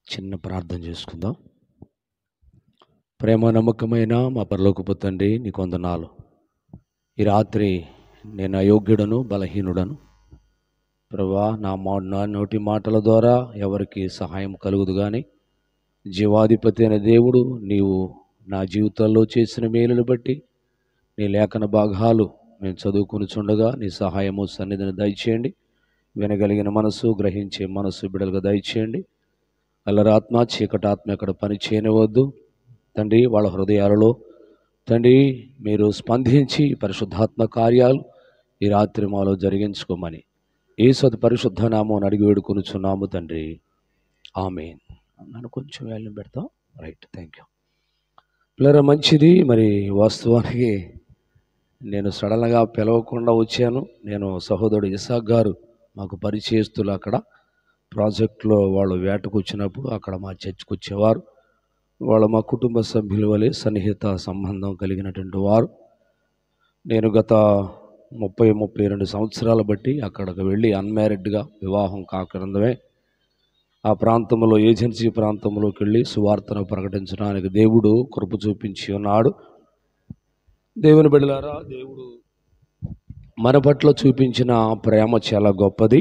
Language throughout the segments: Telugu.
చిన్న ప్రార్థన చేసుకుందాం ప్రేమ నమ్మకమైన మా పరలోకపు తండ్రి నీకు వందనాలు ఈ రాత్రి నేను అయోగ్యుడను బలహీనుడను ప్రభా నా మా నా నోటి మాటల ద్వారా ఎవరికి సహాయం కలుగుదు కానీ జీవాధిపతి అయిన దేవుడు నీవు నా జీవితంలో చేసిన మేలును బట్టి నీ లేఖన భాగాలు మేము చదువుకుని చుండగా నీ సహాయము సన్నిధిని దయచేయండి వినగలిగిన మనసు గ్రహించే మనసు బిడలుగా దయచేయండి అల్లరాత్మ చీకటాత్మ ఎక్కడ పని చేయనివద్దు తండ్రి వాళ్ళ హృదయాలలో తండ్రి మీరు స్పందించి పరిశుద్ధాత్మ కార్యాలు ఈ రాత్రి మాలో జరిగించుకోమని ఏ సత్ పరిశుద్ధ నామం అడిగి వేడుకొనుచున్నాము తండ్రి ఆమె నన్ను కొంచెం వేళ్ళని పెడతాం రైట్ థ్యాంక్ యూ పిల్లర మంచిది మరి వాస్తవానికి నేను సడన్గా పిలవకుండా వచ్చాను నేను సహోదరుడు ఇసాక్ గారు మాకు పరిచయస్తులు అక్కడ ప్రాజెక్టులో వాళ్ళు వేటకు వచ్చినప్పుడు అక్కడ మా చర్చికి వచ్చేవారు వాళ్ళు మా కుటుంబ సభ్యుల వలె సన్నిహిత సంబంధం కలిగినటువంటి వారు నేను గత ముప్పై ముప్పై రెండు సంవత్సరాల బట్టి అక్కడికి వెళ్ళి అన్మ్యారీడ్గా వివాహం కాకరందమే ఆ ప్రాంతంలో ఏజెన్సీ ప్రాంతంలోకి వెళ్ళి సువార్తను ప్రకటించడానికి దేవుడు కృప చూపించి ఉన్నాడు దేవుని బిడ్డలారా దేవుడు మన పట్ల చూపించిన ప్రేమ చాలా గొప్పది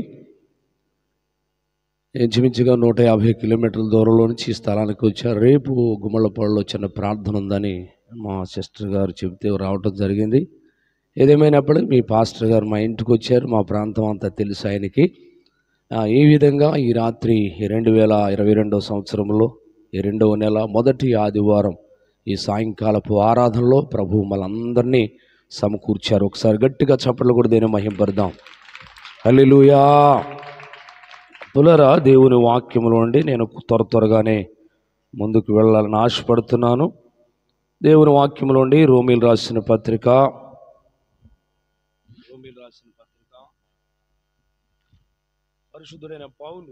ఇంచుమించుగా నూట యాభై కిలోమీటర్ల దూరంలో నుంచి ఈ స్థలానికి వచ్చారు రేపు గుమ్మళ్ళపాడులో చిన్న ప్రార్థన ఉందని మా సిస్టర్ గారు చెబితే రావటం జరిగింది ఏదేమైనప్పటికీ మీ పాస్టర్ గారు మా ఇంటికి వచ్చారు మా ప్రాంతం అంతా తెలుసు ఆయనకి ఆ, ఈ విధంగా ఈ రాత్రి రెండు వేల ఇరవై రెండవ సంవత్సరంలో ఈ రెండవ నెల మొదటి ఆదివారం ఈ సాయంకాలపు ఆరాధనలో ప్రభు మనందరినీ సమకూర్చారు ఒకసారి గట్టిగా చప్పట్లు కూడా దేని మహింపడదాం హల్లెలూయా పులరా దేవుని వాక్యములో నుండి నేను త్వర త్వరగానే ముందుకు వెళ్ళాలని ఆశపడుతున్నాను దేవుని వాక్యములో నుండి రోమిల్ రాసిన పత్రిక రోమిల్ రాసిన పత్రిక పరిశుద్ధుడైన పౌలు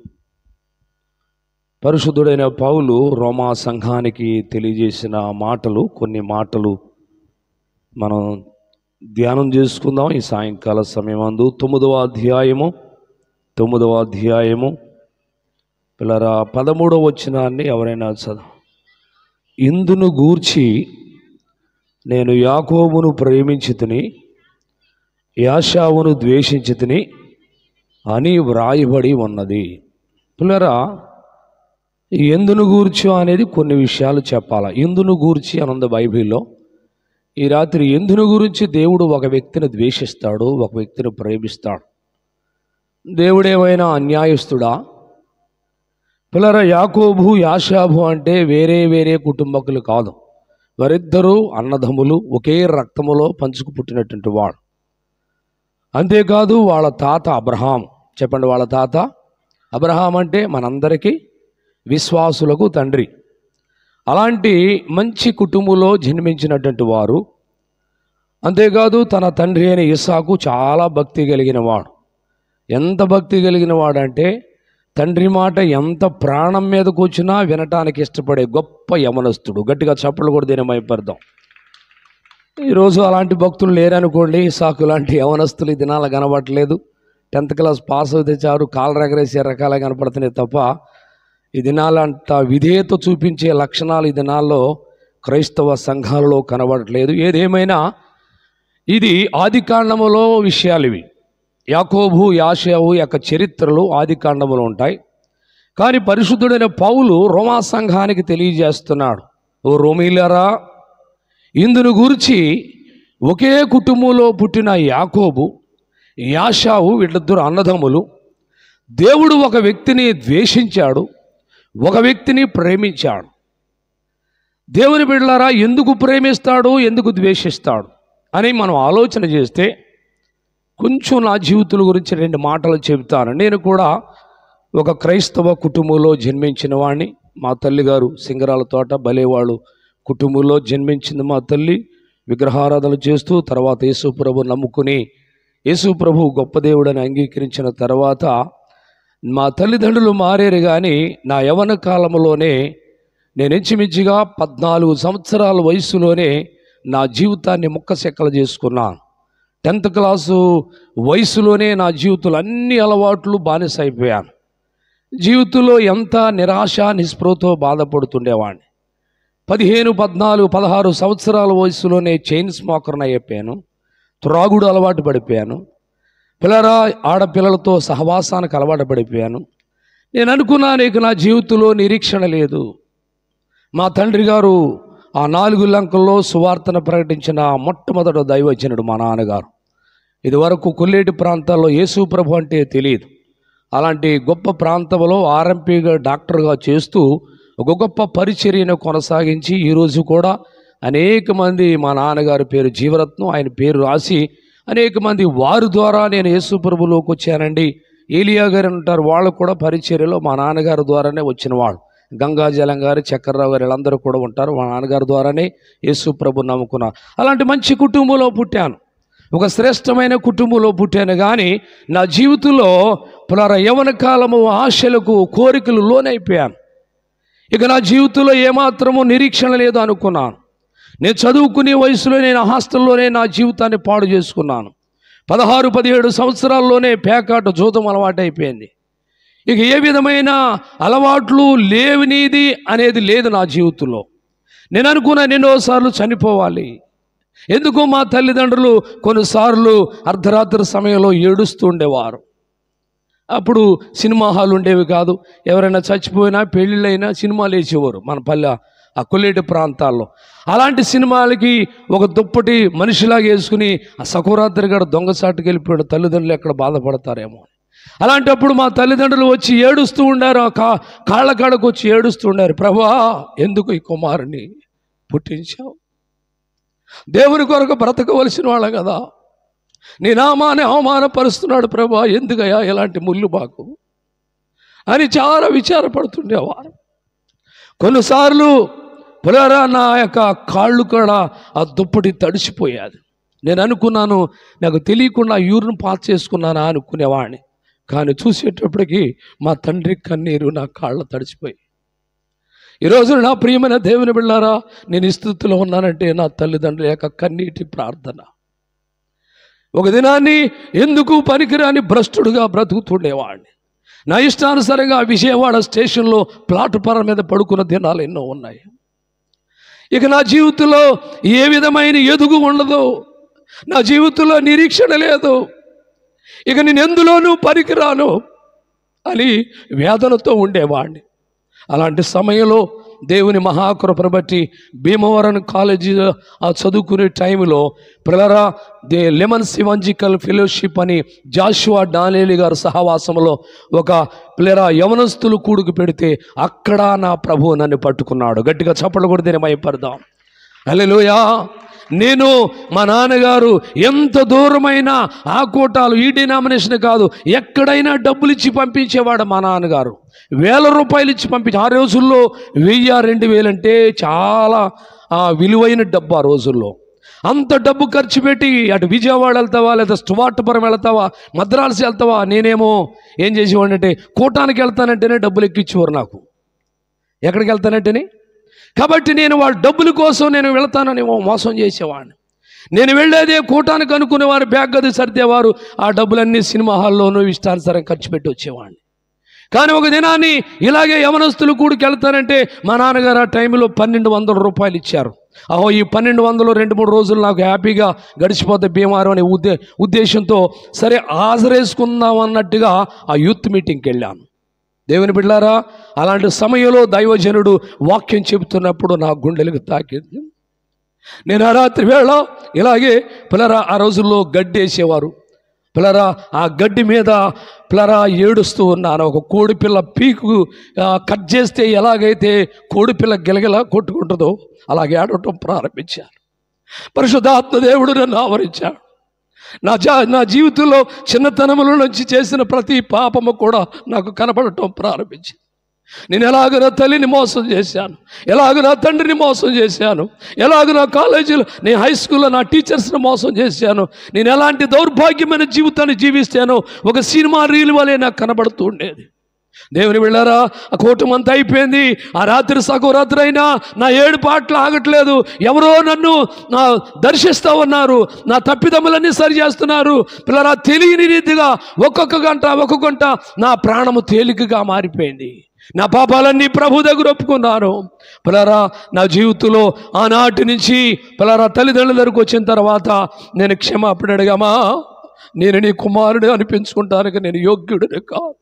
పరిశుద్ధుడైన పౌలు రోమా సంఘానికి తెలియజేసిన మాటలు కొన్ని మాటలు మనం ధ్యానం చేసుకుందాం ఈ సాయంకాల సమయం అందు తొమ్మిదవ అధ్యాయము తొమ్మిదవ అధ్యాయము పిల్లరా పదమూడవ వచనాన్ని ఎవరైనా చదువు ఇందును గూర్చి నేను యాకోబును ప్రేమించి తిని యాషావును ద్వేషించి తిని అని వ్రాయబడి ఉన్నది పిల్లరా ఈ ఎందును గూర్చి అనేది కొన్ని విషయాలు చెప్పాలా ఎందును గూర్చి అనంద బైబిల్లో ఈ రాత్రి ఎందును గురించి దేవుడు ఒక వ్యక్తిని ద్వేషిస్తాడు ఒక వ్యక్తిని ప్రేమిస్తాడు దేవుడేమైనా అన్యాయస్తుడా పిల్లర యాకోబు యాషాబు అంటే వేరే వేరే కుటుంబకులు కాదు వారిద్దరూ అన్నదమ్ములు ఒకే రక్తములో పంచుకు పుట్టినటువంటి వాడు అంతేకాదు వాళ్ళ తాత అబ్రహాం చెప్పండి వాళ్ళ తాత అబ్రహాం అంటే మనందరికీ విశ్వాసులకు తండ్రి అలాంటి మంచి కుటుంబంలో జన్మించినటువంటి వారు అంతేకాదు తన తండ్రి అయిన ఇస్సాకు చాలా భక్తి కలిగిన వాడు ఎంత భక్తి కలిగిన వాడంటే తండ్రి మాట ఎంత ప్రాణం మీదకు వచ్చినా వినటానికి ఇష్టపడే గొప్ప యమనస్తుడు గట్టిగా చప్పలు కూడా దీని మైపడదాం ఈరోజు అలాంటి భక్తులు లేరనుకోండి సాకు లాంటి యవనస్తులు ఈ దినాల కనబడట్లేదు టెన్త్ క్లాస్ పాస్ అయితే చారు కాలు రగరేసే రకాల కనపడుతున్నాయి తప్ప ఈ దినాలంట విధేయత చూపించే లక్షణాలు ఈ దినాల్లో క్రైస్తవ సంఘాలలో కనబడట్లేదు ఏదేమైనా ఇది ఆది కాండములో విషయాలు ఇవి యాకోబు యాషావు యొక్క చరిత్రలు ఆది కాండములో ఉంటాయి కానీ పరిశుద్ధుడైన పౌలు రోమా సంఘానికి తెలియజేస్తున్నాడు ఓ రోమిలరా ఇందును గురించి ఒకే కుటుంబంలో పుట్టిన యాకోబు యాషావు వీళ్ళిద్దరు అన్నదమ్ములు దేవుడు ఒక వ్యక్తిని ద్వేషించాడు ఒక వ్యక్తిని ప్రేమించాడు దేవుని బిడ్డలారా ఎందుకు ప్రేమిస్తాడు ఎందుకు ద్వేషిస్తాడు అని మనం ఆలోచన చేస్తే కొంచెం నా జీవితం గురించి రెండు మాటలు చెబుతాను నేను కూడా ఒక క్రైస్తవ కుటుంబంలో జన్మించిన వాడిని మా తల్లిగారు సింగరాల తోట బలేవాళ్ళు కుటుంబంలో జన్మించింది మా తల్లి విగ్రహారాధన చేస్తూ తర్వాత యేసుప్రభు నమ్ముకుని యేసుప్రభు గొప్ప దేవుడని అంగీకరించిన తర్వాత మా తల్లిదండ్రులు మారేరు కానీ నా యవన కాలంలోనే నేను ఇంచుమించుగా పద్నాలుగు సంవత్సరాల వయసులోనే నా జీవితాన్ని ముక్కసెక్కలు చేసుకున్నాను టెన్త్ క్లాసు వయసులోనే నా జీవితంలో అన్ని అలవాట్లు బానిస అయిపోయాను జీవితంలో ఎంత నిరాశ నిస్పృహతో బాధపడుతుండేవాడిని పదిహేను పద్నాలుగు పదహారు సంవత్సరాల వయసులోనే చైన్ స్మోకర్ని అయిపోయాను త్రాగుడు అలవాటు పడిపోయాను పిల్లరా ఆడపిల్లలతో సహవాసానికి అలవాటు పడిపోయాను నేను అనుకున్నాను ఇక నా జీవితంలో నిరీక్షణ లేదు మా తండ్రి గారు ఆ నాలుగు లంకల్లో సువార్తను ప్రకటించిన మొట్టమొదటి దైవజనుడు మా నాన్నగారు ఇదివరకు కొల్లేటి ప్రాంతాల్లో యేసు ప్రభు అంటే తెలియదు అలాంటి గొప్ప ప్రాంతంలో ఆర్ఎంపీగా డాక్టర్గా చేస్తూ ఒక గొప్ప పరిచర్యను కొనసాగించి ఈరోజు కూడా అనేక మంది మా నాన్నగారి పేరు జీవరత్నం ఆయన పేరు రాసి అనేక మంది వారి ద్వారా నేను యేసు ప్రభులోకి వచ్చానండి ఏలియా గారు ఉంటారు వాళ్ళు కూడా పరిచర్యలో మా నాన్నగారి ద్వారానే వచ్చిన వాళ్ళు గంగాజలం గారు చక్రరావు గారు వీళ్ళందరూ కూడా ఉంటారు మా నాన్నగారి ద్వారానే యేసు ప్రభు నమ్ముకున్నారు అలాంటి మంచి కుటుంబంలో పుట్టాను ఒక శ్రేష్టమైన కుటుంబంలో పుట్టాను కానీ నా జీవితంలో పునర యవన కాలము ఆశలకు కోరికలు లోనైపోయాను ఇక నా జీవితంలో ఏమాత్రము నిరీక్షణ లేదు అనుకున్నాను నేను చదువుకునే వయసులో నేను హాస్టల్లోనే నా జీవితాన్ని పాడు చేసుకున్నాను పదహారు పదిహేడు సంవత్సరాల్లోనే పేకాట జూతం అలవాటైపోయింది ఇక ఏ విధమైన అలవాట్లు లేవినిది అనేది లేదు నా జీవితంలో నేను అనుకున్నా ఎన్నోసార్లు చనిపోవాలి ఎందుకు మా తల్లిదండ్రులు కొన్నిసార్లు అర్ధరాత్రి సమయంలో ఏడుస్తూ ఉండేవారు అప్పుడు సినిమా హాల్ ఉండేవి కాదు ఎవరైనా చచ్చిపోయినా పెళ్ళిళ్ళైనా సినిమాలు వేసేవారు మన పల్లె ఆ కొల్లేటి ప్రాంతాల్లో అలాంటి సినిమాలకి ఒక దుప్పటి మనిషిలాగా వేసుకుని ఆ సకురాత్రి గడ దొంగసాటుకి వెళ్ళిపోయాడు తల్లిదండ్రులు ఎక్కడ బాధపడతారేమో అని. అలాంటప్పుడు మా తల్లిదండ్రులు వచ్చి ఏడుస్తూ ఉండారు ఆ కా కాళ్ళ కాడకు వచ్చి ఏడుస్తూ ఉండారు ప్రభా ఎందుకు ఈ కుమారుని పుట్టించావు దేవుని కొరకు బ్రతకవలసిన వాళ్ళ కదా నీ నామాన్ని అవమానపరుస్తున్నాడు ప్రభా ఎందుకయ్యా ఇలాంటి ముళ్ళు బాకు అని చాలా విచారపడుతుండేవారు కొన్నిసార్లు పులారా నా యొక్క కాళ్ళు కూడా ఆ దుప్పటి తడిసిపోయాది నేను అనుకున్నాను నాకు తెలియకుండా యూరిన్ పాస్ చేసుకున్నానా అనుకునేవాడిని కానీ చూసేటప్పటికి మా తండ్రి కన్నీరు నా కాళ్ళు తడిసిపోయి ఈరోజు నా ప్రియమైన దేవుని బిళ్ళారా నేను ఈ స్థితిలో ఉన్నానంటే నా తల్లిదండ్రుల యొక్క కన్నీటి ప్రార్థన ఒక దినాన్ని ఎందుకు పనికిరాని భ్రష్టుడుగా బ్రతుకుతుండేవాడిని నా ఇష్టానుసారంగా విజయవాడ స్టేషన్లో ప్లాట్ఫారం మీద పడుకున్న దినాలు ఎన్నో ఉన్నాయి ఇక నా జీవితంలో ఏ విధమైన ఎదుగు ఉండదు నా జీవితంలో నిరీక్షణ లేదు ఇక నేను ఎందులోనూ పనికిరాను అని వేదనతో ఉండేవాడిని అలాంటి సమయంలో దేవుని మహాకృపను బట్టి భీమవరం కాలేజీ ఆ చదువుకునే టైంలో పిల్లరా దే లెమన్ సివాంజికల్ ఫెలోషిప్ అని జాషువా డానేలి గారి సహవాసంలో ఒక పిల్లరా యవనస్తులు కూడుకు పెడితే అక్కడ నా ప్రభు నన్ను పట్టుకున్నాడు గట్టిగా చప్పట్లు కూడా దీన్ని భయపడదాం అల్లెలుయా నేను మా నాన్నగారు ఎంత దూరమైన ఆ కోటాలు ఈ డినామినేషన్ కాదు ఎక్కడైనా డబ్బులు ఇచ్చి పంపించేవాడు మా నాన్నగారు వేల రూపాయలు ఇచ్చి పంపించి ఆ రోజుల్లో వెయ్యి రెండు వేలంటే చాలా ఆ, విలువైన డబ్బు ఆ రోజుల్లో అంత డబ్బు ఖర్చు పెట్టి అటు విజయవాడ వెళ్తావా లేదా స్టువార్టపురం వెళ్తావా మద్రాసు వెళ్తావా నేనేమో ఏం చేసేవాడిని అంటే కూటానికి వెళ్తానంటేనే డబ్బులు ఎక్కించేవారు నాకు ఎక్కడికి వెళ్తానంటేనే కాబట్టి నేను వాళ్ళ డబ్బుల కోసం నేను వెళ్తానని ఓ మోసం చేసేవాడిని నేను వెళ్ళేదే కూటానికి అనుకునేవారు బ్యాగ్ గది సర్దేవారు ఆ డబ్బులన్నీ సినిమా హాల్లోనూ ఇష్టానుసారం ఖర్చు పెట్టి వచ్చేవాడిని కానీ ఒక దినాన్ని ఇలాగే యవనస్తులు కూడికి వెళ్తానంటే మా నాన్నగారు ఆ టైంలో పన్నెండు వందల రూపాయలు ఇచ్చారు అహో ఈ పన్నెండు వందలు రెండు మూడు రోజులు నాకు హ్యాపీగా గడిచిపోతే బీమారు అనే ఉద్దే ఉద్దేశంతో సరే హాజరేసుకుందాం అన్నట్టుగా ఆ యూత్ మీటింగ్కి వెళ్ళాను దేవుని బిడ్డారా అలాంటి సమయంలో దైవజనుడు వాక్యం చెబుతున్నప్పుడు నా గుండెలకు తాకింది నేను ఆ రాత్రి వేళ ఇలాగే పిల్లరా ఆ రోజుల్లో గడ్డి వేసేవారు పిల్లరా ఆ గడ్డి మీద పిల్లరా ఏడుస్తూ ఉన్నాను ఒక కోడిపిల్ల పీకు ఆ, కట్ చేస్తే ఎలాగైతే కోడిపిల్ల గిలగిలా కొట్టుకుంటుందో అలాగే ఆడటం ప్రారంభించాను పరిశుద్ధాత్మ దేవుడు నన్ను ఆవరించాడు నా జా నా జీవితంలో చిన్నతనముల నుంచి చేసిన ప్రతి పాపము కూడా నాకు కనపడటం ప్రారంభించింది నేను ఎలాగ నా తల్లిని మోసం చేశాను ఎలాగ నా తండ్రిని మోసం చేశాను ఎలాగ నా కాలేజీలో నేను హై స్కూల్లో నా టీచర్స్ని మోసం చేశాను నేను ఎలాంటి దౌర్భాగ్యమైన జీవితాన్ని జీవిస్తానో ఒక సినిమా రీల్ వలె నాకు కనబడుతూ ఉండేది దేవుని వెళ్ళారా ఆ కూటమి అంతా అయిపోయింది ఆ రాత్రి సగం రాత్రి అయినా నా ఏడు పాటలు ఆగట్లేదు ఎవరో నన్ను నా దర్శిస్తూ ఉన్నారు నా తప్పిదమ్ములన్నీ సరి చేస్తున్నారు పిల్లరా తెలియని రీతిగా ఒక్కొక్క గంట ఒక్కొక్క గంట నా ప్రాణము తేలికగా మారిపోయింది నా పాపాలన్నీ ప్రభు దగ్గర ఒప్పుకున్నాను పిల్లరా నా జీవితంలో ఆనాటి నుంచి పిల్లరా తల్లిదండ్రుల దగ్గరకు వచ్చిన తర్వాత నేను క్షమాపణ అడిగామా నేను నీ కుమారుడు అనిపించుకుంటానికి నేను యోగ్యుడిని కాదు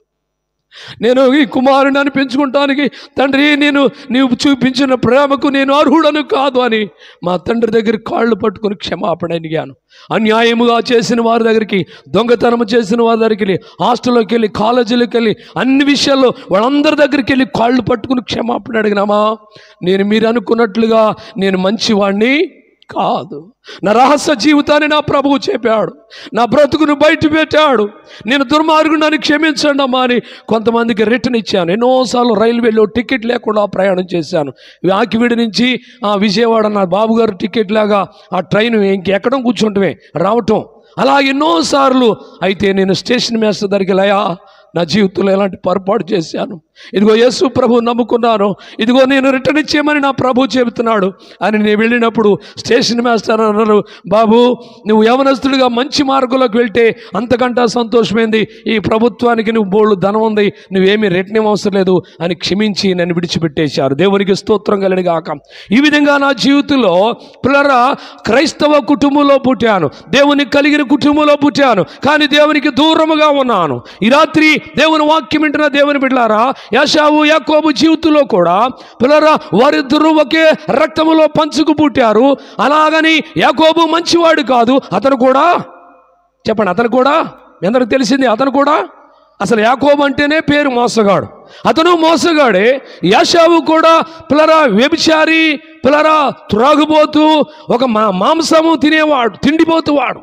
నేను ఈ కుమారుని అనిపించుకుంటానికి తండ్రి నేను నీవు చూపించిన ప్రేమకు నేను అర్హుడను కాదు అని మా తండ్రి దగ్గర కాళ్ళు పట్టుకుని క్షమాపణ అడిగాను అన్యాయముగా చేసిన వారి దగ్గరికి దొంగతనం చేసిన వారి దగ్గరికి వెళ్ళి హాస్టల్లోకి వెళ్ళి కాలేజీలోకి వెళ్ళి అన్ని విషయాల్లో వాళ్ళందరి దగ్గరికి వెళ్ళి కాళ్ళు పట్టుకుని క్షమాపణ అడిగినామా నేను మీరు అనుకున్నట్లుగా నేను మంచివాణ్ణి కాదు నా రహస్య జీవితాన్ని నా ప్రభువు చెప్పాడు నా బ్రతుకును బయట పెట్టాడు నేను దుర్మార్గుడని క్షమించండి అమ్మా అని కొంతమందికి రిటర్న్ ఇచ్చాను ఎన్నోసార్లు రైల్వేలో టికెట్ లేకుండా ప్రయాణం చేశాను ఆకివీడి నుంచి ఆ విజయవాడ నా బాబుగారు టికెట్ లాగా ఆ ట్రైన్ ఇంకెక్కడం కూర్చుంటమే రావటం అలా ఎన్నోసార్లు అయితే నేను స్టేషన్ మాస్టర్ దగ్గరికి లయా నా జీవితంలో ఎలాంటి పొరపాటు చేశాను ఇదిగో యేసు ప్రభు నమ్ముకున్నాను ఇదిగో నేను రిటర్న్ ఇచ్చేయమని నా ప్రభు చెబుతున్నాడు అని నేను వెళ్ళినప్పుడు స్టేషన్ మాస్టర్ అన్నారు బాబు నువ్వు యవనస్తుడిగా మంచి మార్గంలోకి వెళ్తే అంతకంటా సంతోషమైంది ఈ ప్రభుత్వానికి నువ్వు బోళ్ళు ధనం ఉంది నువ్వేమీ రిటర్న్ అవసరం లేదు అని క్షమించి నన్ను విడిచిపెట్టేశారు దేవునికి స్తోత్రం కలిగి గాక ఈ విధంగా నా జీవితంలో పిల్లరా క్రైస్తవ కుటుంబంలో పుట్టాను దేవుని కలిగిన కుటుంబంలో పుట్టాను కానీ దేవునికి దూరముగా ఉన్నాను ఈ రాత్రి దేవుని వాక్యం వింటున్న దేవుని బిడ్డారా యాషావు యాకోబు జీవితంలో కూడా పిల్లరా వారిద్దరూ ఒకే రక్తములో పంచుకు పుట్టారు అలాగని యాకోబు మంచివాడు కాదు అతను కూడా చెప్పండి అతను కూడా మీ అందరికి తెలిసింది అతను కూడా అసలు యాకోబు అంటేనే పేరు మోసగాడు అతను మోసగాడే యాషావు కూడా పిల్లరా వ్యభిచారి పిల్లరా త్రాగుబోతూ ఒక మా మాంసము తినేవాడు తిండిపోతువాడు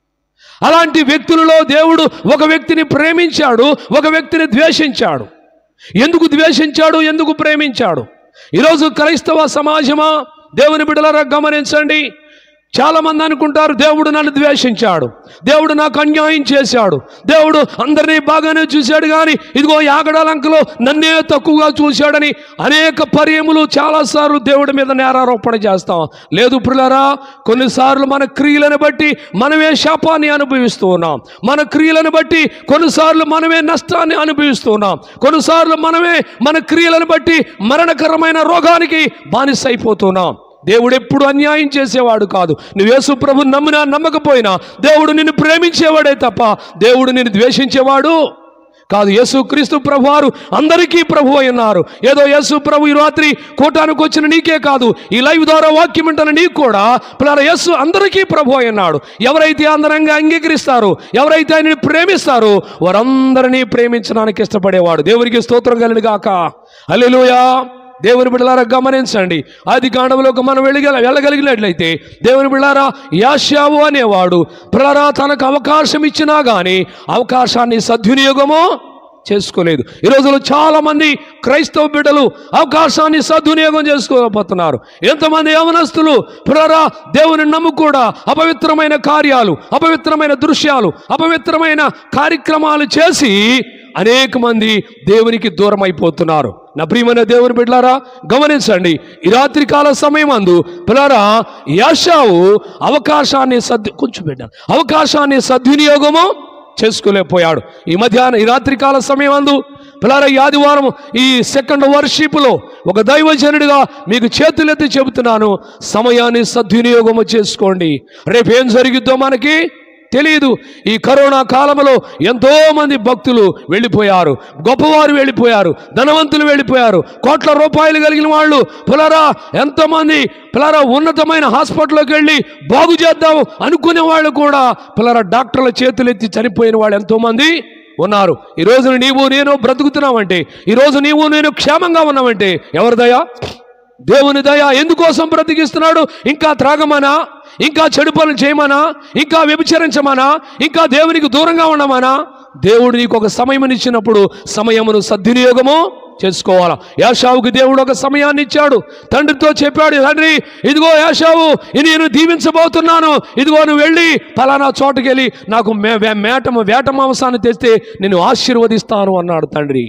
అలాంటి వ్యక్తులలో దేవుడు ఒక వ్యక్తిని ప్రేమించాడు ఒక వ్యక్తిని ద్వేషించాడు ఎందుకు ద్వేషించాడు ఎందుకు ప్రేమించాడు ఈరోజు క్రైస్తవ సమాజమా దేవుని బిడ్డలారా గమనించండి చాలా మంది అనుకుంటారు దేవుడు నన్ను ద్వేషించాడు దేవుడు నాకు అన్యాయం చేశాడు దేవుడు అందరినీ బాగానే చూశాడు కానీ ఇదిగో యాగడాలంకలో నన్నే తక్కువగా చూశాడని అనేక పర్యములు చాలాసార్లు దేవుడి మీద నేరారోపణ చేస్తాం లేదు పిల్లరా కొన్నిసార్లు మన క్రియలను బట్టి మనమే శాపాన్ని అనుభవిస్తూ ఉన్నాం మన క్రియలను బట్టి కొన్నిసార్లు మనమే నష్టాన్ని అనుభవిస్తూ ఉన్నాం కొన్నిసార్లు మనమే మన క్రియలను బట్టి మరణకరమైన రోగానికి బానిసైపోతున్నాం దేవుడు ఎప్పుడు అన్యాయం చేసేవాడు కాదు నువ్వు యేసు ప్రభు నమ్మినా నమ్మకపోయినా దేవుడు నిన్ను ప్రేమించేవాడే తప్ప దేవుడు నిన్ను ద్వేషించేవాడు కాదు యేసు క్రీస్తు ప్రభు వారు అందరికీ ప్రభు అయి ఉన్నారు ఏదో యేసు ప్రభు ఈ రాత్రి కూటానికి వచ్చిన నీకే కాదు ఈ లైవ్ ద్వారా వాక్యం వింటున్న నీకు కూడా పిల్లల యేసు అందరికీ ప్రభు అయి ఉన్నాడు ఎవరైతే అందరంగా అంగీకరిస్తారో ఎవరైతే ఆయనని ప్రేమిస్తారో వారందరినీ ప్రేమించడానికి ఇష్టపడేవాడు దేవునికి స్తోత్రం కలిగిన గాక హల్లెలూయా దేవుని బిడ్డలారా గమనించండి ఆది కాండంలోకి మనం వెళ్ళగల వెళ్ళగలిగినట్లయితే దేవుని బిడ్డారా యాశావు అనేవాడు పిల్లరా తనకు అవకాశం ఇచ్చినా కానీ అవకాశాన్ని సద్వినియోగము చేసుకోలేదు ఈ రోజుల్లో చాలా మంది క్రైస్తవ బిడ్డలు అవకాశాన్ని సద్వినియోగం చేసుకోకపోతున్నారు ఎంతమంది యవనస్తులు పునరా దేవుని నమ్ము కూడా అపవిత్రమైన కార్యాలు అపవిత్రమైన దృశ్యాలు అపవిత్రమైన కార్యక్రమాలు చేసి అనేక మంది దేవునికి దూరం అయిపోతున్నారు నా ప్రియమైన దేవుని బిడ్డలారా గమనించండి ఈ రాత్రి కాల సమయం అందు పిల్లరా యాషావు అవకాశాన్ని సద్ కొంచెం పెట్టాను అవకాశాన్ని సద్వినియోగము చేసుకోలేకపోయాడు ఈ మధ్యాహ్నం ఈ రాత్రి కాల సమయం అందు పిల్లరా ఈ ఆదివారం ఈ సెకండ్ వర్షిప్లో ఒక దైవజనుడిగా మీకు చేతులెత్తి చెబుతున్నాను సమయాన్ని సద్వినియోగము చేసుకోండి రేపు ఏం జరిగిద్దో మనకి తెలియదు ఈ కరోనా కాలంలో ఎంతో మంది భక్తులు వెళ్ళిపోయారు గొప్పవారు వెళ్ళిపోయారు ధనవంతులు వెళ్ళిపోయారు కోట్ల రూపాయలు కలిగిన వాళ్ళు పులరా ఎంతమంది పిల్లరా ఉన్నతమైన హాస్పిటల్లోకి వెళ్ళి బాగు చేద్దాం అనుకునే వాళ్ళు కూడా పిల్లరా డాక్టర్ల చేతులెత్తి చనిపోయిన వాళ్ళు ఎంతోమంది ఉన్నారు ఈ రోజు నీవు నేను బ్రతుకుతున్నావంటే ఈ రోజు నీవు నేను క్షేమంగా ఉన్నావంటే ఎవరి దయ దేవుని దయ ఎందుకోసం బ్రతికిస్తున్నాడు ఇంకా త్రాగమనా ఇంకా చెడు పనులు చేయమనా ఇంకా వ్యభిచరించమనా ఇంకా దేవునికి దూరంగా ఉండమనా దేవుడు నీకు ఒక సమయం ఇచ్చినప్పుడు సమయమును సద్వినియోగము చేసుకోవాలా యాషావుకి దేవుడు ఒక సమయాన్ని ఇచ్చాడు తండ్రితో చెప్పాడు తండ్రి ఇదిగో యాషావు ఇది నేను దీవించబోతున్నాను ఇదిగో నువ్వు వెళ్ళి ఫలానా చోటుకి వెళ్ళి నాకు మే వే- మేట వేట మాంసాన్ని తెస్తే నేను ఆశీర్వదిస్తాను అన్నాడు తండ్రి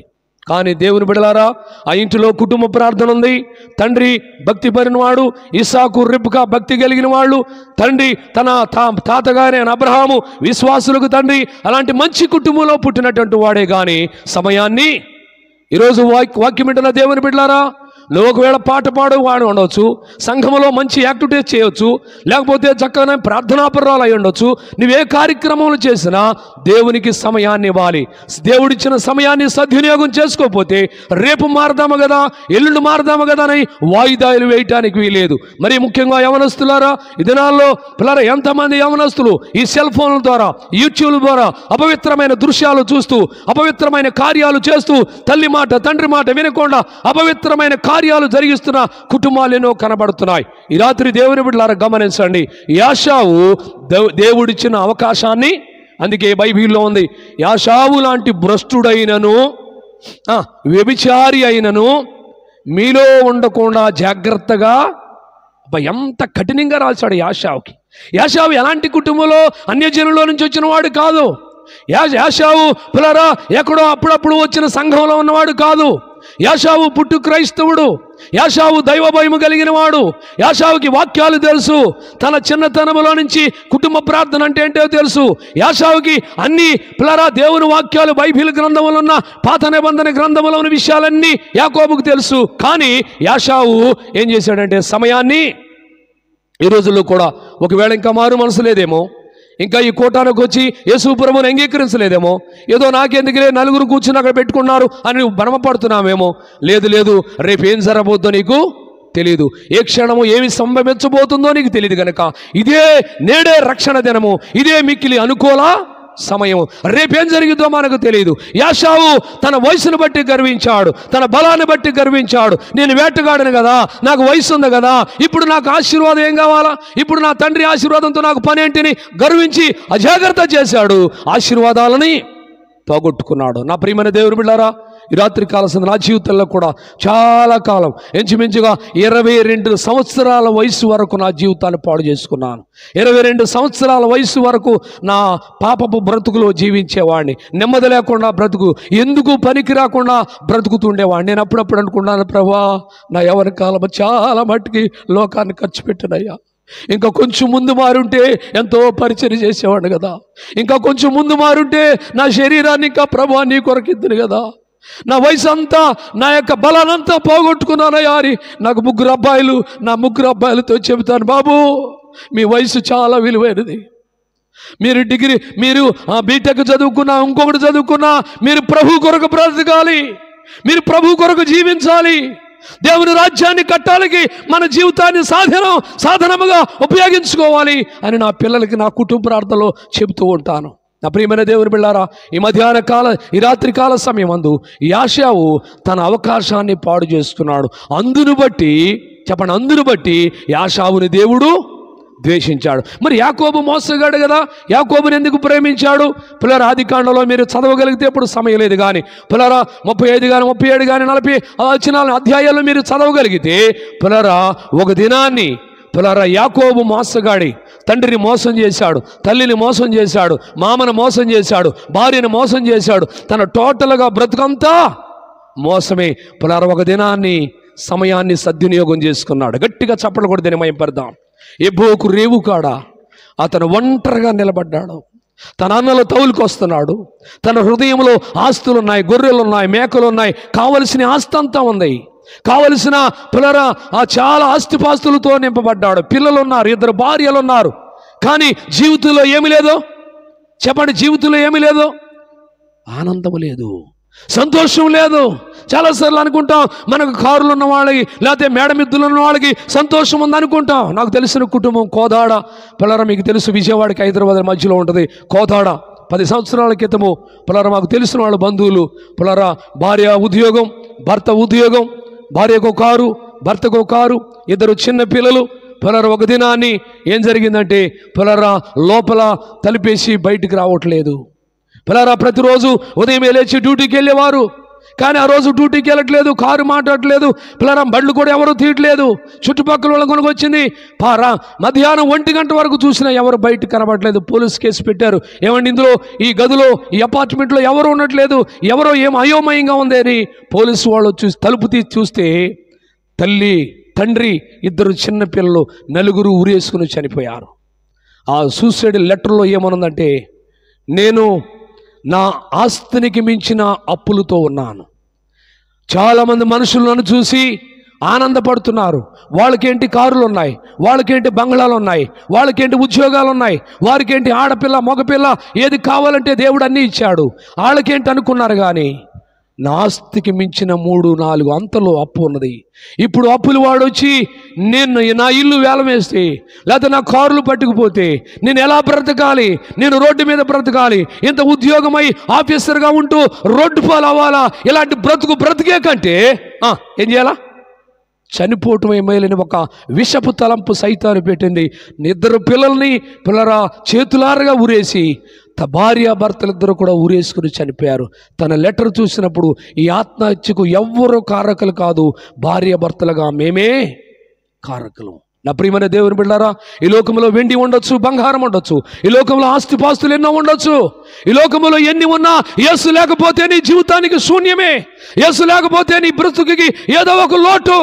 కానీ దేవుని బిడలారా ఆ ఇంటిలో కుటుంబ ప్రార్థన ఉంది తండ్రి భక్తి పరినవాడు ఇసాకు రిబ్కా భక్తి కలిగిన వాళ్ళు తండ్రి తన తా తాతగారి అయిన అబ్రహాము విశ్వాసులకు తండ్రి అలాంటి మంచి కుటుంబంలో పుట్టినటువంటి వాడే కానీ సమయాన్ని ఈరోజు వాక్ వాక్యం వింటున్న దేవుని బిడ్డలారా నువ్వు ఒకవేళ పాట పాడు వాడు ఉండవచ్చు సంఘంలో మంచి యాక్టివిటీస్ చేయొచ్చు లేకపోతే చక్కగా ప్రార్థనాపరాలు అయి ఉండొచ్చు నువ్వే కార్యక్రమాలు చేసినా దేవునికి సమయాన్ని ఇవ్వాలి దేవుడిచ్చిన సమయాన్ని సద్వినియోగం చేసుకోకపోతే రేపు మారదాము కదా ఎల్లుండి మారదాము కదా అని వాయిదాలు వేయటానికి వీలేదు మరి ముఖ్యంగా యవనస్తులారా ఈ దినాల్లో పిల్లరా ఎంతమంది యవనస్తులు ఈ సెల్ ఫోన్ల ద్వారా యూట్యూబ్ ద్వారా అపవిత్రమైన దృశ్యాలు చూస్తూ అపవిత్రమైన కార్యాలు చేస్తూ తల్లి మాట తండ్రి మాట వినకుండా అపవిత్రమైన కార్యాలు జరిగిస్తున్న కుటుంబాలు ఎన్నో కనబడుతున్నాయి ఈ రాత్రి దేవుని బిడ్డలారా గమనించండి యాషావు దేవ్- దేవుడిచ్చిన అవకాశాన్ని అందుకే బైబిల్లో ఉంది యాషావు లాంటి భ్రష్టుడైనను ఆ, వ్యభిచారి అయినను మీలో ఉండకుండా జాగ్రత్తగా అబ్బా ఎంత కఠినంగా రాశాడు యాషావుకి యాషావు ఎలాంటి కుటుంబంలో అన్యజనుల నుంచి వచ్చిన వాడు కాదు యా యాషావు పిల్లరా ఎక్కడో అప్పుడప్పుడు వచ్చిన సంఘంలో ఉన్నవాడు కాదు యాషావు పుట్టు క్రైస్తవుడు యాషావు దైవ భయము కలిగిన వాడు యాషావుకి వాక్యాలు తెలుసు తన చిన్నతనములో నుంచి కుటుంబ ప్రార్థన అంటే ఏంటో తెలుసు యాషావుకి అన్ని పిల్లరా దేవుని వాక్యాలు బైబిల్ గ్రంథములో ఉన్న పాత నిబంధన గ్రంథములో ఉన్న విషయాలన్నీ యాకోబుకు తెలుసు కానీ యాషావు ఏం చేశాడంటే సమయాన్ని ఈ రోజుల్లో కూడా ఒకవేళ ఇంకా మారు మనసు లేదేమో ఇంకా ఈ కోటానికి వచ్చి యేసుప్రభుని అంగీకరించలేదేమో ఏదో నాకెందుకులే నలుగురు కూర్చుని అక్కడ పెట్టుకున్నారు అని నువ్వు భ్రమపడుతున్నావేమో లేదు లేదు రేపు ఏం జరగబోద్దో నీకు తెలియదు ఏ క్షణము ఏమి సంభవించబోతుందో నీకు తెలియదు కనుక ఇదే నేడే రక్షణ దినము ఇదే మిక్కిలి అనుకూల సమయం రేపేం జరిగిందో మనకు తెలియదు యాషావు తన వయసును బట్టి గర్వించాడు తన బలాన్ని బట్టి గర్వించాడు నేను వేటగాడను కదా నాకు వయసు ఉంది కదా ఇప్పుడు నాకు ఆశీర్వాదం ఏం కావాలా ఇప్పుడు నా తండ్రి ఆశీర్వాదంతో నాకు పని ఏంటిని గర్వించి అజాగ్రత్త చేశాడు ఆశీర్వాదాలని పోగొట్టుకున్నాడు నా ప్రియమైన దేవుని బిళ్ళారా ఈ రాత్రి కాలసిన నా జీవితంలో కూడా చాలా కాలం ఇంచుమించుగా ఇరవై రెండు సంవత్సరాల వయసు వరకు నా జీవితాన్ని పాడు చేసుకున్నాను ఇరవై రెండు సంవత్సరాల వయసు వరకు నా పాపపు బ్రతుకులో జీవించేవాడిని నెమ్మది లేకుండా బ్రతుకు ఎందుకు పనికి రాకుండా బ్రతుకుతుండేవాడిని నేను అప్పుడప్పుడు అనుకున్నాను ప్రభా నా ఎవరి కాలం చాలా మట్టుకి లోకాన్ని ఖర్చు పెట్టినయ్యా ఇంకా కొంచెం ముందు మారుంటే ఎంతో పరిచయం చేసేవాడు కదా ఇంకా కొంచెం ముందు మారుంటే నా శరీరాన్ని ఇంకా ప్రభా నీ కొరకిద్దును కదా నా వయసు అంతా నా యొక్క బలానంతా పోగొట్టుకున్నానయ్యా అని నాకు ముగ్గురు అబ్బాయిలు నా ముగ్గురు అబ్బాయిలతో చెబుతాను బాబు మీ వయసు చాలా విలువైనది మీరు డిగ్రీ మీరు ఆ, బీటెక్ చదువుకున్నా ఇంకొకటి చదువుకున్నా మీరు ప్రభు కొరకు బ్రతకాలి మీరు ప్రభు కొరకు జీవించాలి దేవుని రాజ్యాన్ని కట్టాలికి మన జీవితాన్ని సాధనం సాధనముగా ఉపయోగించుకోవాలి అని నా పిల్లలకి నా కుటుంబ ప్రార్థనలో చెబుతూ ఉంటాను నా ప్రియమైన దేవుని బిళ్ళారా ఈ మధ్యాహ్న కాల ఈ రాత్రి కాల సమయం అందు ఈ ఆశావు తన అవకాశాన్ని పాడు చేసుకున్నాడు అందును బట్టి చెప్పండి అందును బట్టి యాషావుని దేవుడు ద్వేషించాడు మరి యాకోబు మోసగాడు కదా యాకోబుని ఎందుకు ప్రేమించాడు పిల్లర ఆది కాండలో మీరు చదవగలిగితే ఇప్పుడు సమయం లేదు కానీ పిల్లరా ముప్పై ఐదు కానీ ముప్పై ఏడు కానీ నలభై వచ్చిన అధ్యాయాలు మీరు చదవగలిగితే పిల్లరా ఒక దినాన్ని పిల్లరా యాకోబు మోసగాడి తండ్రిని మోసం చేశాడు తల్లిని మోసం చేశాడు మామను మోసం చేశాడు భార్యను మోసం చేశాడు తన టోటల్గా బ్రతుకంతా మోసమే పులార ఒక దినాన్ని సమయాన్ని సద్వినియోగం చేసుకున్నాడు గట్టిగా చప్పట్లు కూడా దీన్ని మయంపడదాం ఎబ్బోకు రేవు కాడ అతను ఒంటరిగా నిలబడ్డాడు తన అన్నలో తౌలుకొస్తున్నాడు తన హృదయంలో ఆస్తులు ఉన్నాయి గొర్రెలు ఉన్నాయి మేకలు ఉన్నాయి కావలసిన ఆస్తి అంతా ఉంది కావలసిన పిల్లరా ఆ చాలా ఆస్తిపాస్తులతో నింపబడ్డాడు పిల్లలు ఉన్నారు ఇద్దరు భార్యలు ఉన్నారు కానీ జీవితంలో ఏమి లేదు చెప్పండి జీవితంలో ఏమీ లేదు ఆనందం లేదు సంతోషం లేదు చాలాసార్లు అనుకుంటాం మనకు కారులు ఉన్న వాళ్ళకి లేకపోతే మేడమిద్దులు ఉన్న వాళ్ళకి సంతోషం ఉంది అనుకుంటాం నాకు తెలిసిన కుటుంబం కోదాడ పిల్లర మీకు తెలుసు విజయవాడకి హైదరాబాద్ మధ్యలో ఉంటుంది కోదాడ పది సంవత్సరాల క్రితము పిల్లర మాకు తెలిసిన వాళ్ళ బంధువులు పిల్లర భార్య ఉద్యోగం భర్త ఉద్యోగం భార్యకు కారు భర్తకు కారు ఇద్దరు చిన్న పిల్లలు పిల్లర ఒక దినాన్ని ఏం జరిగిందంటే పిల్లర లోపల తలిపేసి బయటికి రావట్లేదు పిల్లరా ప్రతిరోజు ఉదయం లేచి డ్యూటీకి వెళ్ళేవారు కానీ ఆ రోజు డ్యూటీకి వెళ్ళట్లేదు కారు మాట్లాడట్లేదు పిల్లరా బండ్లు కూడా ఎవరు తీయట్లేదు చుట్టుపక్కల వాళ్ళ కొనుక వచ్చింది పారా మధ్యాహ్నం ఒంటి గంట వరకు చూసినా ఎవరు బయట కనబడట్లేదు పోలీస్ కేసు పెట్టారు ఏమండి ఇందులో ఈ గదిలో ఈ అపార్ట్మెంట్లో ఎవరు ఉండట్లేదు ఎవరో ఏం అయోమయంగా ఉంది అని పోలీసు వాళ్ళు చూసి తలుపు తీసి చూస్తే తల్లి తండ్రి ఇద్దరు చిన్న పిల్లలు నలుగురు ఉరేసుకుని చనిపోయారు ఆ సూసైడ్ లెటర్లో ఏమనుందంటే నేను నా ఆస్తినికి మించిన అప్పులతో ఉన్నాను చాలామంది మనుషులు నన్ను చూసి ఆనందపడుతున్నారు వాళ్ళకేంటి కారులు ఉన్నాయి వాళ్ళకేంటి బంగ్లాలు ఉన్నాయి వాళ్ళకేంటి ఉద్యోగాలు ఉన్నాయి వారికేంటి ఆడపిల్ల మగపిల్ల ఏది కావాలంటే దేవుడు అన్నీ ఇచ్చాడు వాళ్ళకేంటి అనుకున్నారు కానీ నా ఆస్తికి మించిన మూడు నాలుగు అంతలో అప్పు ఉన్నది ఇప్పుడు అప్పులు వాడు వచ్చి నేను నా ఇల్లు వేలం వేస్తే లేకపోతే నా కారులు పట్టుకుపోతే నేను ఎలా బ్రతకాలి నేను రోడ్డు మీద బ్రతకాలి ఇంత ఉద్యోగమై ఆఫీసర్గా ఉంటూ రోడ్డు పాలు అవ్వాలా ఇలాంటి బ్రతుకు బ్రతికే కంటే ఆ, ఏం చేయాలా చనిపోవటమే మేలని ఒక విషపు తలంపు సైతాన్ని పెట్టింది ఇద్దరు పిల్లల్ని పిల్లరా చేతులారగా ఊరేసి త భార్య భర్తలిద్దరూ కూడా ఊరేసుకుని చనిపోయారు తన లెటర్ చూసినప్పుడు ఈ ఆత్మహత్యకు ఎవ్వరూ కారకులు కాదు భార్య భర్తలుగా మేమే కారకులం నా ప్రియమైన దేవుని బిళ్ళారా ఈ లోకంలో వెండి ఉండొచ్చు బంగారం ఉండొచ్చు ఈ లోకంలో ఆస్తిపాస్తులు ఎన్నో ఉండొచ్చు ఈ లోకంలో ఎన్ని ఉన్నా యేసు లేకపోతే నీ జీవితానికి శూన్యమే యేసు లేకపోతే నీ బ్రతుకుకి ఏదో ఒక లోటు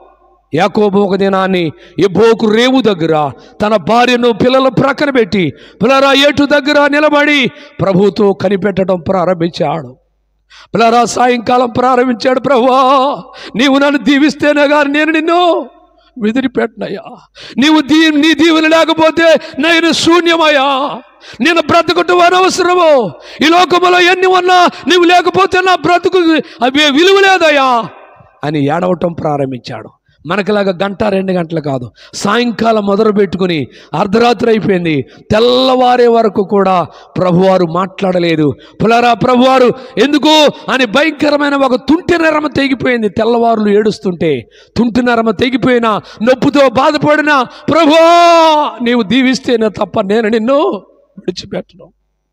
యాకోబు ఒక దినాన్ని ఎబ్బోకు రేవు దగ్గర తన భార్యను పిల్లల ప్రక్కన పెట్టి పిల్లరా ఏటు దగ్గర నిలబడి ప్రభుతో కనిపెట్టడం ప్రారంభించాడు పిల్లరా సాయంకాలం ప్రారంభించాడు ప్రభువా నీవు నన్ను దీవిస్తేనే కానీ నేను నిన్ను విదిలిపెట్టినయ్యా నీవు దీ నీ దీవెన లేకపోతే నేను శూన్యమయ్యా నేను బ్రతుకుటూ అనవసరము ఈ లోకములో ఎన్ని ఉన్నా నీవు లేకపోతే నా బ్రతుకు అవి విలువ లేదయ్యా అని ఏడవటం ప్రారంభించాడు మనకిలాగా గంట రెండు గంటలు కాదు సాయంకాలం మొదలు పెట్టుకుని అర్ధరాత్రి అయిపోయింది తెల్లవారే వరకు కూడా ప్రభువారు మాట్లాడలేదు పులరా ప్రభువారు ఎందుకు అని భయంకరమైన ఒక తుంటి నరమ తెగిపోయింది తెల్లవారులు ఏడుస్తుంటే తుంటి నరమ తెగిపోయినా నొప్పుతో బాధపడినా ప్రభువా నీవు దీవిస్తేనే తప్ప నేను నిన్ను విడిచిపెట్టను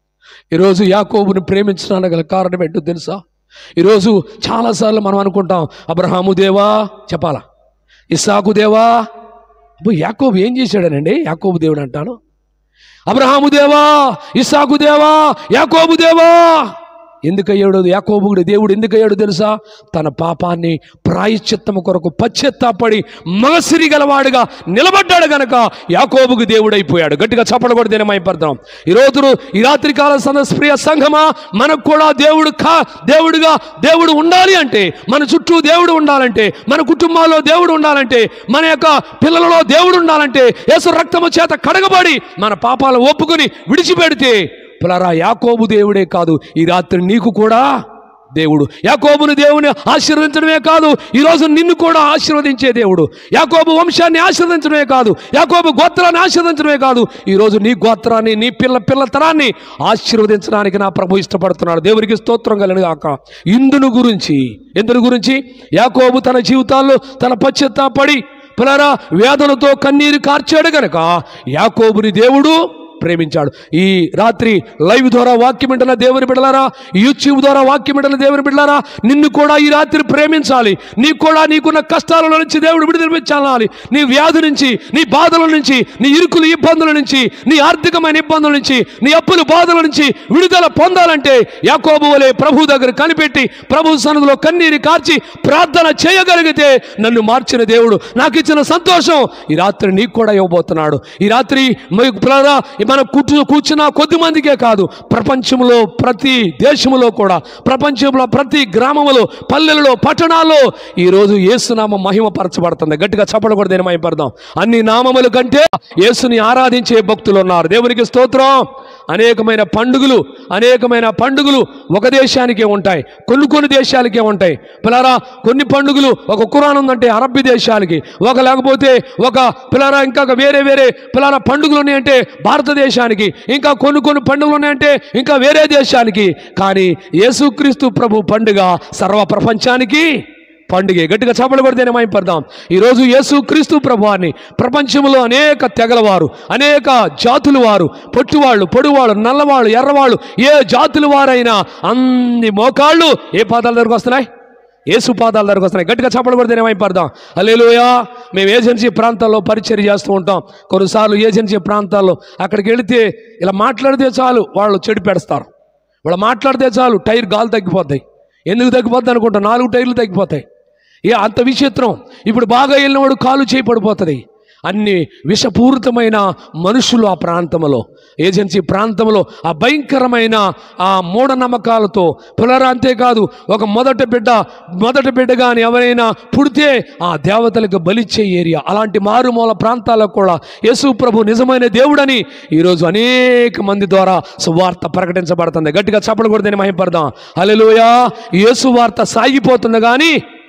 ఈరోజు యాకోబుని ప్రేమించడానికి గల కారణం ఏంటో తెలుసా ఈరోజు చాలాసార్లు మనం అనుకుంటాం అబ్రహాము దేవా చెప్పాలా ఇస్సాకు దేవా అబ్బో యాకోబు ఏం చేశాడనండి యాకోబు దేవుడు అంటాను అబ్రహాము దేవా ఇస్సాకు దేవా యాకోబు దేవా ఎందుకయ్యాడు యాకోబుడు దేవుడు ఎందుకయ్యాడు తెలుసా తన పాపాన్ని ప్రాయశ్చిత్తము కొరకు పశ్చత్తాపడి మగసిరి గలవాడుగా నిలబడ్డాడు గనక యాకోబుకు దేవుడైపోయాడు గట్టిగా చప్పలు కూడా దేని మైపడతాం ఈ రోజు ఈ రాత్రికాల సందస్ప్రియ సంఘమా మనకు కూడా దేవుడు కా దేవుడుగా దేవుడు ఉండాలి అంటే మన చుట్టూ దేవుడు ఉండాలంటే మన కుటుంబాల్లో దేవుడు ఉండాలంటే మన యొక్క పిల్లలలో దేవుడు ఉండాలంటే యేసు రక్తము చేత కడగబడి మన పాపాలు ఒప్పుకొని విడిచిపెడితే పిల్లరా యాకోబు దేవుడే కాదు ఈ రాత్రి నీకు కూడా దేవుడు యాకోబును దేవుని ఆశీర్వదించడమే కాదు ఈరోజు నిన్ను కూడా ఆశీర్వదించే దేవుడు యాకోబు వంశాన్ని ఆశీర్వదించడమే కాదు యాకోబు గోత్రాన్ని ఆశీర్వదించడమే కాదు ఈరోజు నీ గోత్రాన్ని నీ పిల్ల పిల్ల తరాన్ని ఆశీర్వదించడానికి నా ప్రభు ఇష్టపడుతున్నాడు దేవునికి స్తోత్రం కలిగిన గాక ఇందును గురించి ఇందును గురించి యాకోబు తన జీవితాల్లో తన పశ్చత్తాపడి పిల్లరా వేదనతో కన్నీరు కార్చాడు గనక యాకోబుని దేవుడు ప్రేమించాడు ఈ రాత్రి లైవ్ ద్వారా వాక్యం వింటున్న దేవుని బిడ్డలారా యూట్యూబ్ ద్వారా వాక్యం వింటున్న దేవుని బిడ్డలారా నిన్ను కూడా ఈ రాత్రి ప్రేమించాలి నీకు కూడా నీకున్న కష్టాల నుంచి దేవుడు విడుదలపించాలి నీ వ్యాధి నుంచి నీ బాధల నుంచి నీ ఇరుకుల ఇబ్బందుల నుంచి నీ ఆర్థికమైన ఇబ్బందుల నుంచి నీ అప్పుల బాధల నుంచి విడుదల పొందాలంటే యాకోబు వలె ప్రభు దగ్గర కనిపెట్టి ప్రభు సన్నిధిలో కన్నీరు కార్చి ప్రార్థన చేయగలిగితే నన్ను మార్చిన దేవుడు నాకు ఇచ్చిన సంతోషం ఈ రాత్రి నీకు కూడా ఇవ్వబోతున్నాడు ఈ రాత్రి మీకు పిల్లరా మనం కూర్చు కూర్చున్న కొద్ది మందికే కాదు ప్రపంచంలో ప్రతి దేశంలో కూడా ప్రపంచంలో ప్రతి గ్రామంలో పల్లెలలో పట్టణాల్లో ఈరోజు యేసునామం మహిమపరచబడుతుంది గట్టిగా చప్పలు కూడా దీని మహిమపడదాం అన్ని నామముల కంటే యేసుని ఆరాధించే భక్తులు ఉన్నారు దేవునికి స్తోత్రం అనేకమైన పండుగలు అనేకమైన పండుగలు ఒక దేశానికే ఉంటాయి కొన్ని కొన్ని దేశాలకే ఉంటాయి పిల్లరా కొన్ని పండుగలు ఒక కురాన్ ఉందంటే అరబ్బీ దేశాలకి ఒక లేకపోతే ఒక పిల్లరా ఇంకా వేరే వేరే పిల్లరా పండుగలు ఉన్నాయంటే భారతదేశానికి ఇంకా కొన్ని కొన్ని పండుగలు ఉన్నాయంటే ఇంకా వేరే దేశానికి కానీ యేసుక్రీస్తు ప్రభు పండుగ సర్వ ప్రపంచానికి పండుగ గట్టిగా చప్పలు కొడితేనే మైపడదాం ఈరోజు యేసు క్రీస్తు ప్రభువాన్ని ప్రపంచంలో అనేక తెగల వారు అనేక జాతుల వారు పొట్టివాళ్ళు పొడివాళ్ళు నల్లవాళ్ళు ఎర్రవాళ్ళు ఏ జాతుల వారైనా అన్ని మోకాళ్ళు ఏ పాదాల దగ్గరకు వస్తున్నాయి యేసు పాదాల దగ్గరకు వస్తున్నాయి గట్టిగా చప్పలు కొడితేనే మైపడదాం అల్లేలుయా మేము ఏజెన్సీ ప్రాంతాల్లో పరిచయం చేస్తూ ఉంటాం కొన్నిసార్లు ఏజెన్సీ ప్రాంతాల్లో అక్కడికి వెళితే ఇలా మాట్లాడితే చాలు వాళ్ళు చెడు పెడతారు వాళ్ళు మాట్లాడితే చాలు టైర్ గాలు తగ్గిపోతాయి ఎందుకు తగ్గిపోద్ది అనుకుంటా నాలుగు టైర్లు తగ్గిపోతాయి ఏ అంత విచిత్రం ఇప్పుడు బాగా వెళ్ళినవాడు కాలు చేయి పడిపోతుంది అన్ని విషపూరితమైన మనుషులు ఆ ప్రాంతంలో ఏజెన్సీ ప్రాంతంలో ఆ భయంకరమైన ఆ మూఢనమ్మకాలతో పులరా అంతేకాదు ఒక మొదటి బిడ్డ మొదటి బిడ్డ కానీ ఎవరైనా పుడితే ఆ దేవతలకు బలిచ్చే ఏరియా అలాంటి మారుమూల ప్రాంతాలకు కూడా యేసు ప్రభు నిజమైన దేవుడని ఈరోజు అనేక మంది ద్వారా సువార్త ప్రకటించబడుతుంది గట్టిగా చప్పలు కూడా దీన్ని మహింపడదాం హల్లెలూయా యేసు వార్త సాగిపోతుంది కానీ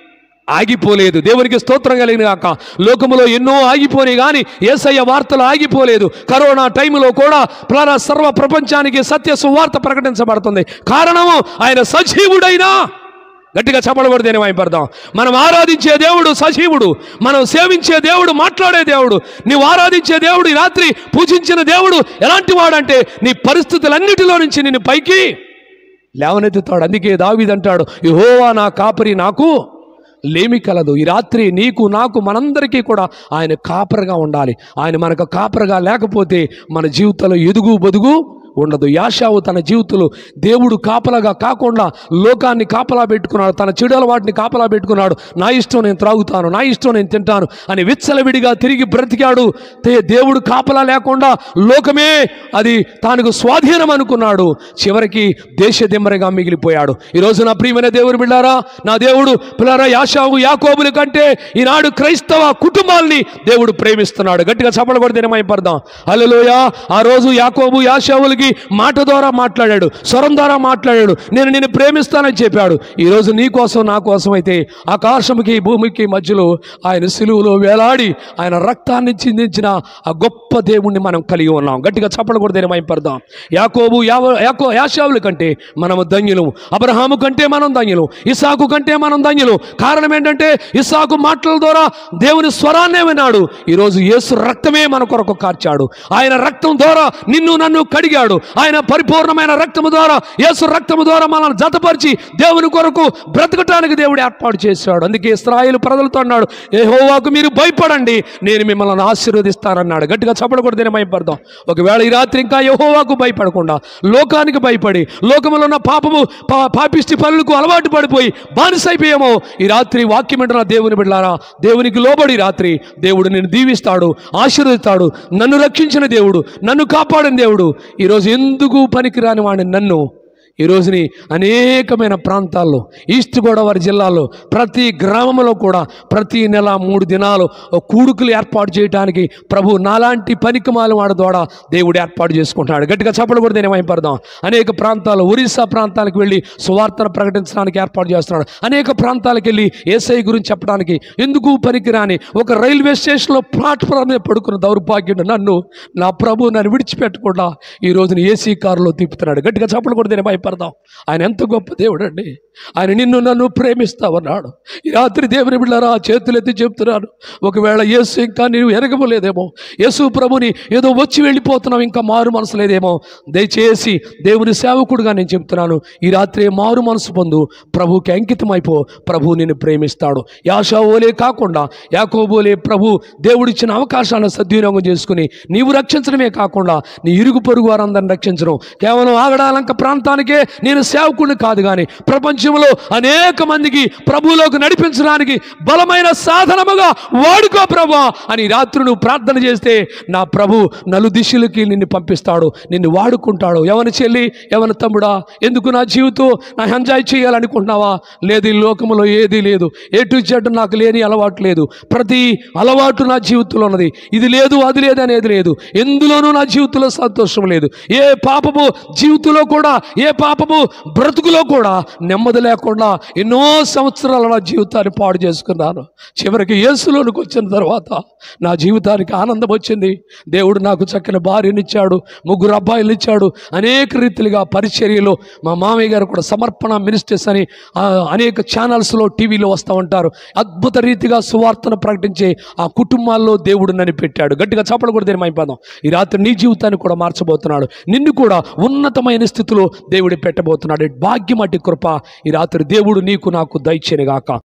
ఆగిపోలేదు దేవునికి స్తోత్రం కలిగిన గాక లోకములో ఎన్నో ఆగిపోయినాయి కానీ ఏసయ్య వార్తలు ఆగిపోలేదు కరోనా టైంలో కూడా ప్లాన సర్వ ప్రపంచానికి సత్య సువార్త ప్రకటించబడుతుంది కారణము ఆయన సజీవుడైనా గట్టిగా చప్పడబడితేనే వాయిపడదాం మనం ఆరాధించే దేవుడు సజీవుడు మనం సేవించే దేవుడు మాట్లాడే దేవుడు నీవు ఆరాధించే దేవుడు ఈ రాత్రి పూజించిన దేవుడు ఎలాంటి వాడంటే నీ పరిస్థితులన్నిటిలో నుంచి నిన్ను పైకి లేవనెత్తుతాడు అందుకే దావీదంటాడు యెహోవా నా కాపరి నాకు లేమి కలదు ఈ రాత్రి నీకు నాకు మనందరికీ కూడా ఆయన కాపరిగా ఉండాలి ఆయన మనకు కాపరిగా లేకపోతే మన జీవితంలో ఎదుగు బదుగు ఉండదు యాషావు తన జీవితంలో దేవుడు కాపలాగా కాకుండా లోకాన్ని కాపలా పెట్టుకున్నాడు తన చెడు అలవాటిని కాపలా పెట్టుకున్నాడు నా ఇష్టం నేను త్రాగుతాను నా ఇష్టం నేను తింటాను అని విచ్చలవిడిగా తిరిగి బ్రతికాడు తే- దేవుడు కాపలా లేకుండా లోకమే అది తానుకు స్వాధీనం అనుకున్నాడు చివరికి దేశదిమ్మరిగా మిగిలిపోయాడు ఈరోజు నా ప్రియమైన దేవుడు బిళ్ళారా నా దేవుడు పిల్లారా యాషావు యాకోబుల కంటే ఈనాడు క్రైస్తవ కుటుంబాల్ని దేవుడు ప్రేమిస్తున్నాడు గట్టిగా చప్పలు కూడా తినమైపడదాం హల్లెలూయ ఆ రోజు యాకోబు యాషావులకి మాట ద్వారా మాట్లాడాడు స్వరం ద్వారా మాట్లాడాడు నేను నిన్ను ప్రేమిస్తానని చెప్పాడు ఈరోజు నీ కోసం నా కోసం అయితే ఆకాశముకి భూమికి మధ్యలో ఆయన సిలువలో వేలాడి ఆయన రక్తాన్ని చిందించిన ఆ గొప్ప దేవుణ్ణి మనం కలిగి ఉన్నాం గట్టిగా చప్పలు కూడా తినమైపడదాం యాకోబు యావ యాకో యాషావుల కంటే మనము ధన్యులం అబ్రహాము కంటే మనం ధన్యులం ఇసాకు కంటే మనం ధన్యులం కారణం ఏంటంటే ఇసాకు మాటల ద్వారా దేవుని స్వరాన్నే విన్నాడు ఈరోజు యేసు రక్తమే మన కొరకు కార్చాడు ఆయన రక్తం ద్వారా నిన్ను నన్ను కడిగాడు ఆయన పరిపూర్ణమైన రక్తము ద్వారా యేసు రక్తము ద్వారా మనల్ని జతపరిచి దేవుని కొరకు బ్రతకటానికి దేవుడు ఏర్పాటు చేశాడు అందుకే ఇస్రాయేల్ ప్రజలతో అన్నాడు యెహోవాకు మీరు భయపడండి నేను మిమ్మల్ని ఆశీర్వదిస్తానన్నాడు గట్టిగా చప్పడు కూడా దీని భయపడదాం ఒకవేళ ఈ రాత్రి ఇంకా యెహోవాకు భయపడకుండా లోకానికి భయపడి లోకములో ఉన్న పాపము పా- పాపిష్టి పనులకు అలవాటు పడిపోయి బానిసైపోయామో ఈ రాత్రి వాక్యం వింటున్న దేవుని బిడ్డారా దేవునికి లోబడి ఈ రాత్రి దేవుడు నిన్ను దీవిస్తాడు ఆశీర్వదిస్తాడు నన్ను రక్షించిన దేవుడు నన్ను కాపాడిన దేవుడు ఈరోజు ఎందుకు పనికిరాని వాడిని నన్ను ఈ రోజుని అనేకమైన ప్రాంతాల్లో ఈస్ట్ గోదావరి జిల్లాలో ప్రతి గ్రామంలో కూడా ప్రతి నెల మూడు దినాలు ఓ కూడుకులు ఏర్పాటు చేయడానికి ప్రభు నాలాంటి పనికిమాల వాడి ద్వారా దేవుడు ఏర్పాటు చేసుకుంటున్నాడు గట్టిగా చప్పలు కూడా నేను ఏమైపడదాం అనేక ప్రాంతాలు ఒరిస్సా ప్రాంతాలకు వెళ్ళి సువార్తను ప్రకటించడానికి ఏర్పాటు చేస్తున్నాడు అనేక ప్రాంతాలకు వెళ్ళి ఏసఐ గురించి చెప్పడానికి ఎందుకు పనికిరాని ఒక రైల్వే స్టేషన్లో ప్లాట్ఫామ్ మీద పడుకున్న దౌర్భాగ్యం నన్ను నా ప్రభు నన్ను విడిచిపెట్టకుండా ఈ రోజున ఏసీ కారులో తిప్పుతున్నాడు గట్టిగా చప్పలు కూడా నేను భయపడదాం ఆయన ఎంత గొప్ప దేవుడు అండి ఆయన నిన్ను నన్ను ప్రేమిస్తావన్నాడు ఈ రాత్రి దేవుని బిళ్ళారా చేతులెత్తి చెప్తున్నాను ఒకవేళ యేసు ఇంకా నీవు ఎరగలేదేమో యేసు ప్రభుని ఏదో వచ్చి వెళ్ళిపోతున్నావు ఇంకా మారు మనసు లేదేమో దయచేసి దేవుని సేవకుడుగా నేను చెప్తున్నాను ఈ రాత్రి మారు మనసు పొందు ప్రభుకి అంకితమైపో ప్రభు నిన్ను ప్రేమిస్తాడు యాషావోలే కాకుండా యాకోబోలే ప్రభు దేవుడిచ్చిన అవకాశాలను సద్వినియోగం చేసుకుని నీవు రక్షించడమే కాకుండా నీ ఇరుగు పొరుగు వారందరిని రక్షించడం కేవలం ఆగడాలంక ప్రాంతానికే నేను సేవకుడిని కాదు కానీ ప్రపంచంలో అనేక మందికి ప్రభువులోకి నడిపించడానికి బలమైన సాధనముగా వాడుకో ప్రభా అని ఈ రాత్రి నువ్వు ప్రార్థన చేస్తే నా ప్రభు నలు దిశలకి నిన్ను పంపిస్తాడు నిన్ను వాడుకుంటాడు ఎవరి చెల్లి ఎవరి తమ్ముడా ఎందుకు నా జీవితం నా ఎంజాయ్ చేయాలనుకుంటున్నావా లేదు ఈ లోకంలో ఏదీ లేదు ఏ టు జెడ్ నాకు లేని అలవాటు లేదు ప్రతి అలవాటు నా జీవితంలో ఉన్నది ఇది లేదు అది లేదు అనేది లేదు ఎందులోనూ నా జీవితంలో సంతోషం లేదు ఏ పాపము జీవితంలో కూడా ఏ పాపము బ్రతుకులో కూడా నెమ్మది లేకుండా ఎన్నో సంవత్సరాల నా జీవితాన్ని పాడు చేసుకున్నాను చివరికి యేసులోనికి వచ్చిన తర్వాత నా జీవితానికి ఆనందం వచ్చింది దేవుడు నాకు చక్కని భార్యనిచ్చాడు ముగ్గురు అబ్బాయిలు ఇచ్చాడు అనేక రీతిలుగా పరిచర్యలో మా మామయ్య గారు కూడా సమర్పణ మినిస్టర్స్ అని ఆ, అనేక ఛానల్స్లో టీవీలో వస్తూ ఉంటారు అద్భుత రీతిగా సువార్తను ప్రకటించే ఆ కుటుంబాల్లో దేవుడు నన్ను పెట్టాడు గట్టిగా చప్పలు కూడా దీని మైపోదాం ఈ రాత్రి నీ జీవితాన్ని కూడా మార్చబోతున్నాడు నిన్ను కూడా ఉన్నతమైన స్థితిలో దేవుడు పెట్టబోతున్నాడు భాగ్యం అట్టి కృప ఈ రాత్రి దేవుడు నీకు నాకు దయచేనుగాక